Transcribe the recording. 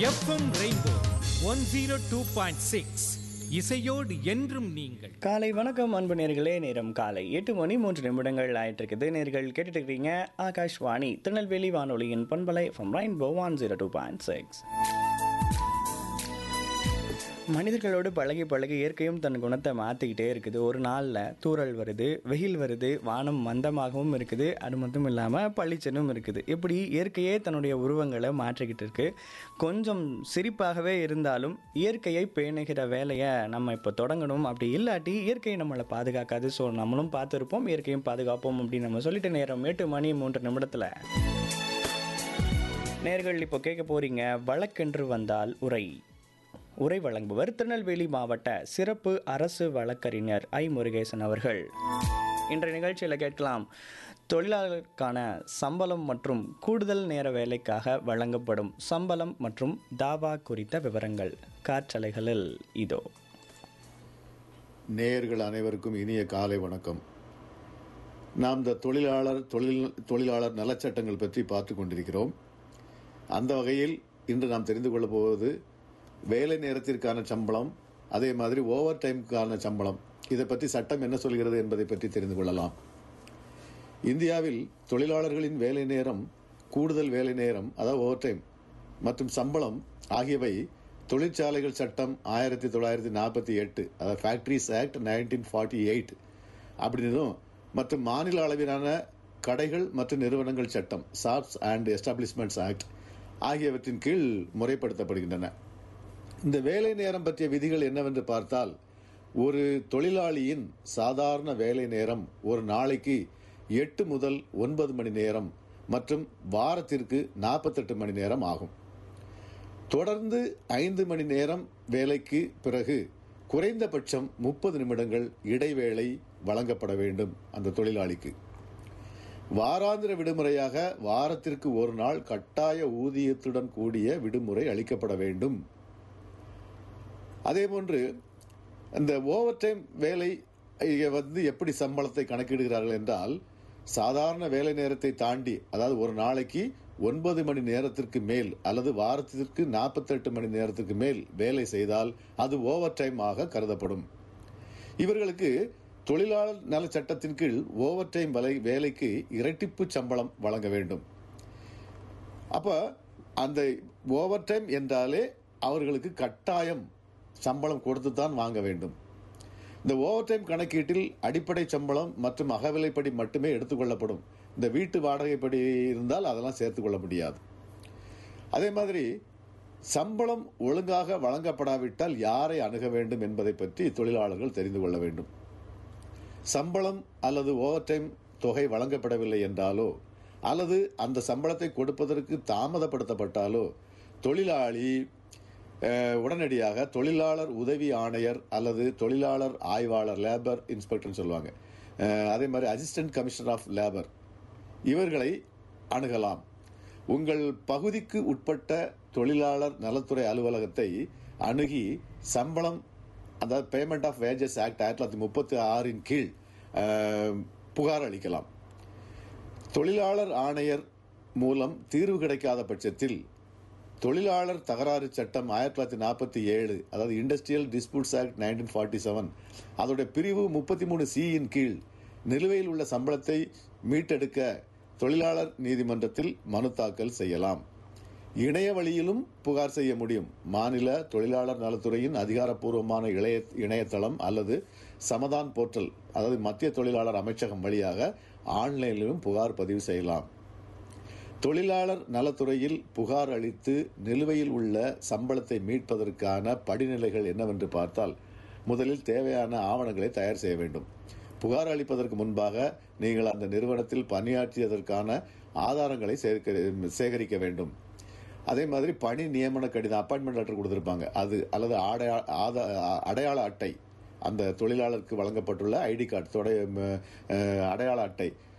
FM Rainbow one zero two point six இசையோடு என்றும் நீங்கள் காலை வணக்கம் அன்பு நேர்களே நேரம் காலை எட்டு மணி மூன்று நிமிடங்கள் ஆயிட்டு இருக்குது நேர்கள் கேட்டுட்டு இருக்கீங்க ஆகாஷ்வாணி திருநெல்வேலி வானொலியின் பண்பலை from Rainbow one zero two point six மனிதர்களோடு பழகி பழகி இயற்கையும் தன் குணத்தை மாற்றிக்கிட்டே இருக்குது ஒரு நாளில் தூறல் வருது வெயில் வருது வானம் மந்தமாகவும் இருக்குது அது மட்டும் இல்லாமல் பளிச்சனும் இருக்குது இப்படி இயற்கையே தன்னுடைய உருவங்களை மாற்றிக்கிட்டு இருக்கு கொஞ்சம் சிரிப்பாகவே இருந்தாலும் இயற்கையை பேணுகிற வேலையை நம்ம இப்போ தொடங்கணும் அப்படி இல்லாட்டி இயற்கை நம்மளை பாதுகாக்காது ஸோ நம்மளும் பார்த்துருப்போம் இயற்கையும் பாதுகாப்போம் அப்படின்னு நம்ம சொல்லிட்டு நேரம் எட்டு மணி மூன்று நிமிடத்தில் நேர்கள் இப்போ கேட்க போறீங்க வழக்கென்று வந்தால் உரை உரை வழங்குபவர் திருநெல்வேலி மாவட்ட சிறப்பு அரசு வழக்கறிஞர் ஐ முருகேசன் அவர்கள் இன்றைய நிகழ்ச்சியில் கேட்கலாம் தொழிலாளருக்கான சம்பளம் மற்றும் கூடுதல் நேர வேலைக்காக வழங்கப்படும் சம்பளம் மற்றும் தாவா குறித்த விவரங்கள் காற்றலைகளில் இதோ நேயர்கள் அனைவருக்கும் இனிய காலை வணக்கம் நாம் இந்த தொழிலாளர் தொழில் தொழிலாளர் நலச்சட்டங்கள் பற்றி பார்த்து கொண்டிருக்கிறோம் அந்த வகையில் இன்று நாம் தெரிந்து கொள்ளப் போவது வேலை நேரத்திற்கான சம்பளம் அதே மாதிரி ஓவர் டைமுக்கான சம்பளம் இதை பற்றி சட்டம் என்ன சொல்கிறது என்பதை பற்றி தெரிந்து கொள்ளலாம் இந்தியாவில் தொழிலாளர்களின் வேலை நேரம் கூடுதல் வேலை நேரம் அதாவது ஓவர் டைம் மற்றும் சம்பளம் ஆகியவை தொழிற்சாலைகள் சட்டம் ஆயிரத்தி தொள்ளாயிரத்தி நாற்பத்தி எட்டு அதாவது factories act nineteen forty eight அப்படின்னும் மற்றும் மாநில அளவிலான கடைகள் மற்றும் நிறுவனங்கள் சட்டம் ஷாப்ஸ் அண்ட் எஸ்டாப்ளிஷ்மெண்ட்ஸ் ஆக்ட் ஆகியவற்றின் கீழ் முறைப்படுத்தப்படுகின்றன இந்த வேலை நேரம் பற்றிய விதிகள் என்னவென்று பார்த்தால் ஒரு தொழிலாளியின் சாதாரண வேலை நேரம் ஒரு நாளைக்கு எட்டு முதல் ஒன்பது மணி நேரம் மற்றும் வாரத்திற்கு நாற்பத்தெட்டு மணி நேரம் ஆகும் தொடர்ந்து ஐந்து மணி நேரம் வேலைக்கு பிறகு குறைந்தபட்சம் முப்பது நிமிடங்கள் இடைவேளை வழங்கப்பட வேண்டும் அந்த தொழிலாளிக்கு வாராந்திர விடுமுறையாக வாரத்திற்கு ஒரு நாள் கட்டாய ஊதியத்துடன் கூடிய விடுமுறை அளிக்கப்பட வேண்டும் அதேபோன்று இந்த ஓவர் டைம் வேலை இங்க வந்து எப்படி சம்பளத்தை கணக்கிடுகிறார்கள் என்றால் சாதாரண வேலை நேரத்தை தாண்டி அதாவது ஒரு நாளைக்கு ஒன்பது மணி நேரத்திற்கு மேல் அல்லது வாரத்திற்கு நாற்பத்தெட்டு மணி நேரத்திற்கு மேல் வேலை செய்தால் அது ஓவர் டைம் ஆக கருதப்படும் இவர்களுக்கு தொழிலாளர் நல சட்டத்தின் கீழ் ஓவர் டைம் வேலை வேலைக்கு இரட்டிப்பு சம்பளம் வழங்க வேண்டும் அப்ப அந்த ஓவர் டைம் என்றாலே அவர்களுக்கு கட்டாயம் சம்பளம் கொடுத்து தான் வாங்க வேண்டும் இந்த ஓவர் டைம் கணக்கீட்டில் அடிப்படை சம்பளம் மற்றும் அகவிலைப்படி மட்டுமே எடுத்துக்கொள்ளப்படும் இந்த வீட்டு வாடகைப்படி இருந்தால் அதெல்லாம் சேர்த்துக்கொள்ள முடியாது அதே மாதிரி சம்பளம் ஒழுங்காக வழங்கப்படாவிட்டால் யாரை அணுக வேண்டும் என்பதை பற்றி தொழிலாளர்கள் தெரிந்து கொள்ள வேண்டும் சம்பளம் அல்லது ஓவர் டைம் தொகை வழங்கப்படவில்லை என்றாலோ அல்லது அந்த சம்பளத்தை கொடுப்பதற்கு தாமதப்படுத்தப்பட்டாலோ தொழிலாளி அஹ், உடனடியாக தொழிலாளர் உதவி ஆணையர் அல்லது தொழிலாளர் ஆய்வாளர் லேபர் இன்ஸ்பெக்டர்னு சொல்லுவாங்க அஹ், அதே மாதிரி அசிஸ்டன்ட் கமிஷனர் ஆஃப் லேபர் இவர்களை அணுகலாம் உங்கள் பகுதிக்கு உட்பட்ட தொழிலாளர் நலத்துறை அலுவலகத்தை அணுகி சம்பளம் அதாவது பேமெண்ட் ஆஃப் வேஜஸ் ஆக்ட் ஆயிரத்தி தொள்ளாயிரத்தி முப்பத்தி ஆறின் கீழ் அஹ், புகார் அளிக்கலாம் தொழிலாளர் ஆணையர் மூலம் தீர்வு கிடைக்காத பட்சத்தில் தொழிலாளர் தகராறு சட்டம் ஆயிரத்தி தொள்ளாயிரத்தி நாற்பத்தி ஏழு அதாவது industrial disputes act nineteen forty seven அதோட பிரிவு முப்பத்தி மூணு சியின் கீழ் நிலுவையில் உள்ள சம்பளத்தை மீட்டெடுக்க தொழிலாளர் நீதிமன்றத்தில் மனு தாக்கல் செய்யலாம் இணைய வழியிலும் புகார் செய்ய முடியும் மாநில தொழிலாளர் நலத்துறையின் அதிகாரப்பூர்வமான இளைய இணையதளம் அல்லது சமதான் போர்ட்டல் அதாவது மத்திய தொழிலாளர் அமைச்சகம் வழியாக ஆன்லைனிலும் புகார் பதிவு செய்யலாம் தொழிலாளர் நலத்துறையில் புகார் அளித்து நிலுவையில் உள்ள சம்பளத்தை மீட்பதற்கான படிநிலைகள் என்னவென்று பார்த்தால் முதலில் தேவையான ஆவணங்களை தயார் செய்ய வேண்டும் புகார் அளிப்பதற்கு முன்பாக நீங்கள் அந்த நிறுவனத்தில் பணியாற்றியதற்கான ஆதாரங்களை சேர்க்க சேகரிக்க வேண்டும் அதே மாதிரி பணி நியமன கடிதம் அப்பாயின்மெண்ட் லெட்டர் கொடுத்திருப்பாங்க அது அல்லது அடையா ஆதா அடையாள அட்டை அந்த தொழிலாளருக்கு வழங்கப்பட்டுள்ள ஐடி கார்டு தொடைய அடையாள அட்டை